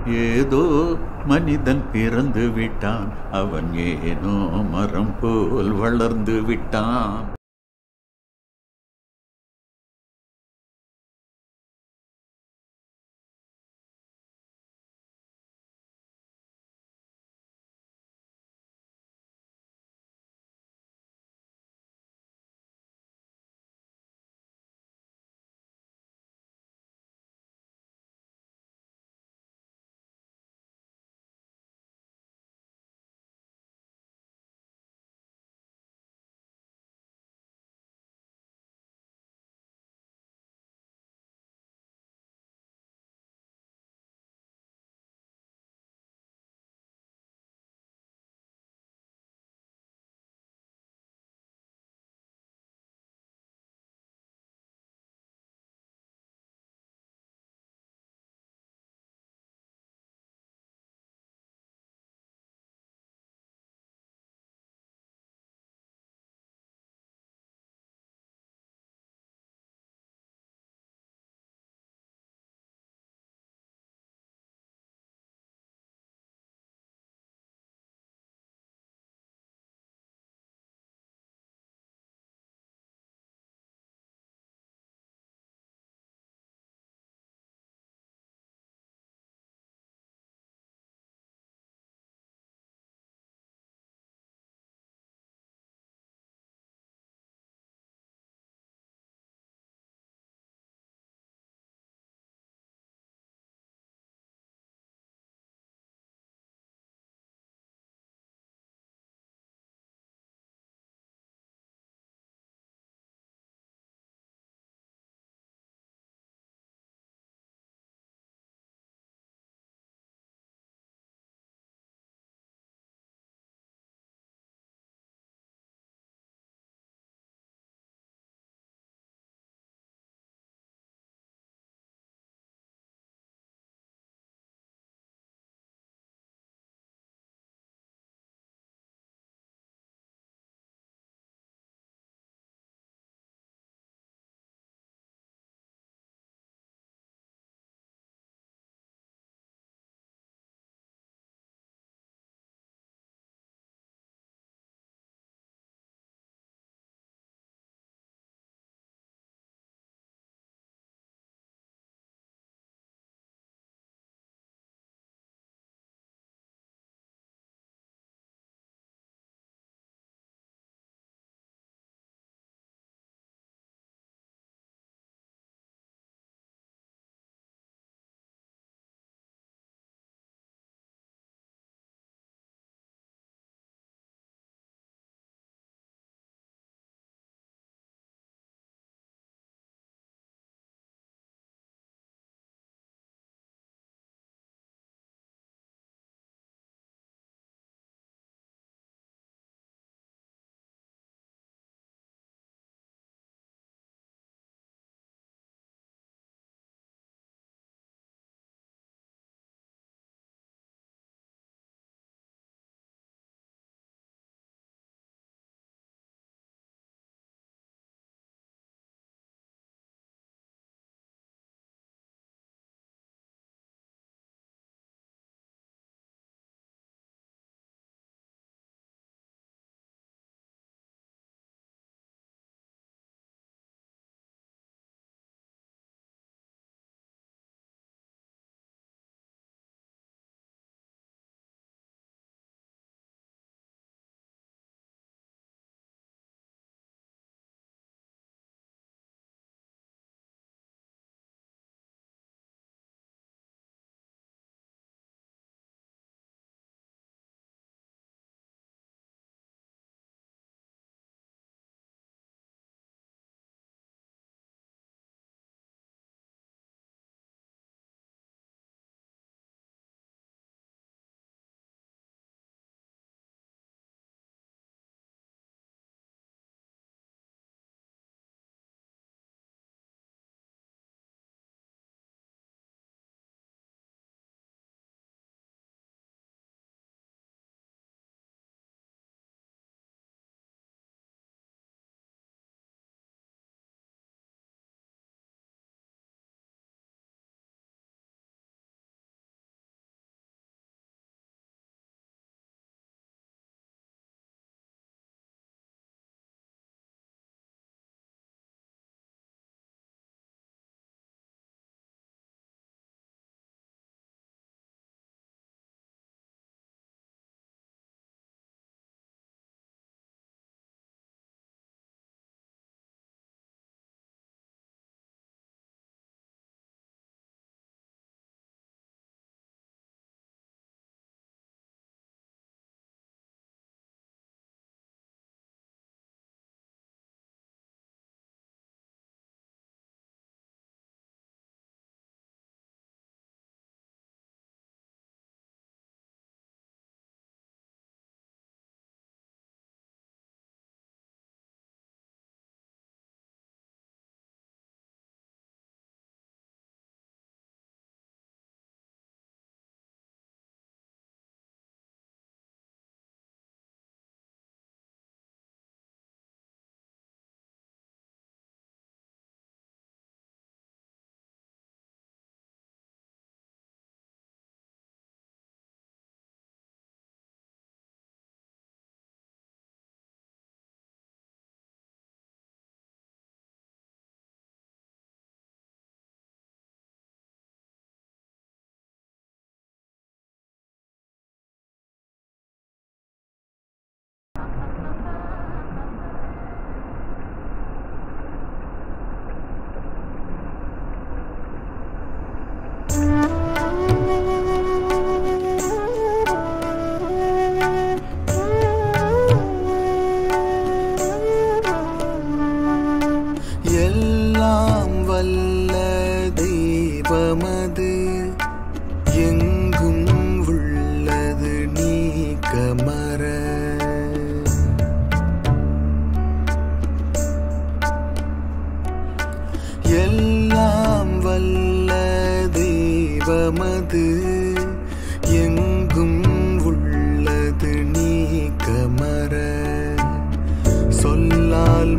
ஏதோ மனிதன் பிறந்து விட்டான் அவன் ஏனோ மரம் போல் வளர்ந்து விட்டான்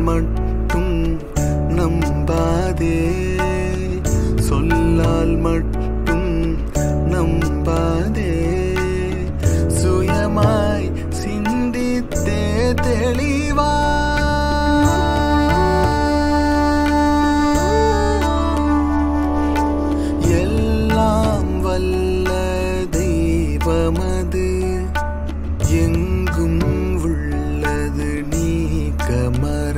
மட்டும் நம்பாதே சொல்லால் மட்டும் நம்பாதே சுயமாய் சிந்தித்தே தெளிவா எல்லாம் வல்ல தெய்வமது எங்கும் உள்ளது நீ கமர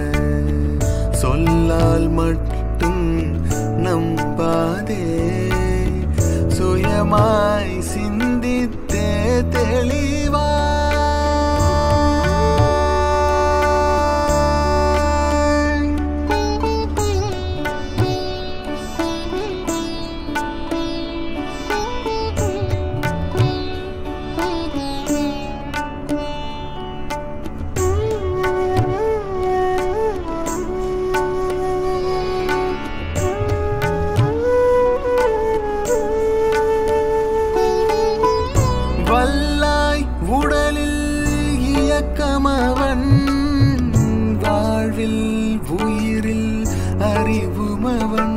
சொல்லால் மட்டும் நம்பாதே சுயமாய் சிந்தித்தே தெளிவா வல்லாய் உடலில் இயக்கமவன் வாழ்வில் உயிரில் அறிவுமவன்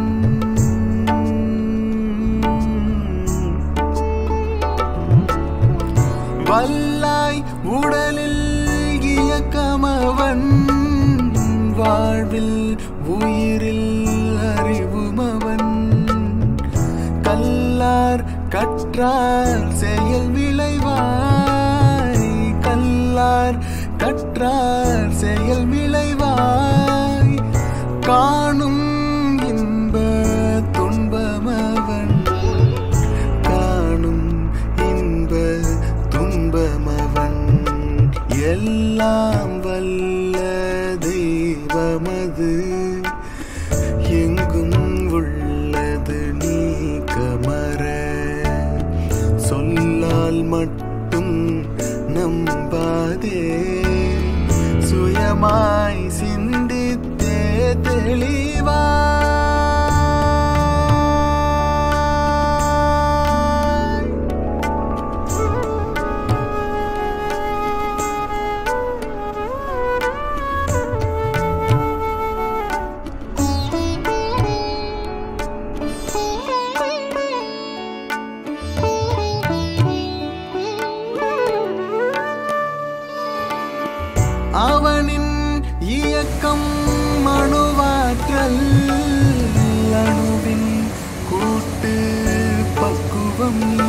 வல்லாய் உடலில் இயக்கமவன் வாழ்வில் உயிரில் அறிவுமவன் கல்லார் கற்றார் செயல் விளைவாய் கல்லார் கற்றார் செயல் விளைவாய் காணும் இன்ப துன்பமவன் காணும் இன்ப துன்பமவன் எல்லாம் வல்ல தெய்வமது எங்கும் உள்ளது நீ கமர சொல்லால் மட்டும் நம்பாதே சுயமாய் சிந்தித்தே தெளிவா அவனின் இயக்கம் அணுவாற்றல் அணுவின் கூட்டு பக்குவம் நீ.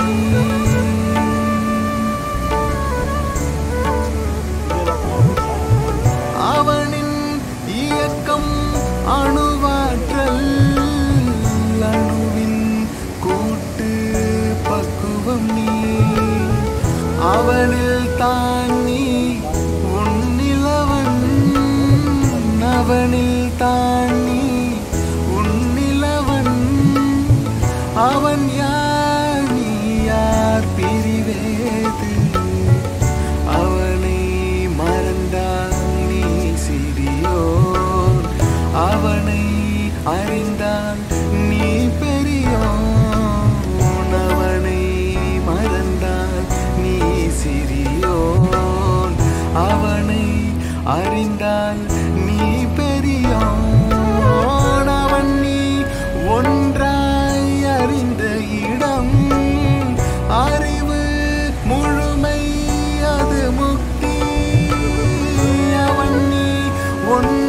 அவனின் இயக்கம் அணுவாற்றல் அணுவின் கூட்டு பக்குவம் நீ அவனில் தான் நீ உன்னிலவன் அவனில் தான் நீ உன்னிலவன் அவன் யார் நீ யார் பிரிவேது அவனை மறந்தால் நீ சிறியோர் அவனை அறிந்தால் நீ பெரியோன் அவனை மறந்தால் நீ சிறியோன் அவனை அறிந்தால் நீ பெரியோன் அவன் நீ ஒன்றாய் அறிந்த இடம் அறிவு முழுமை அது முக்தி அவன் நீ ஒன்றாய்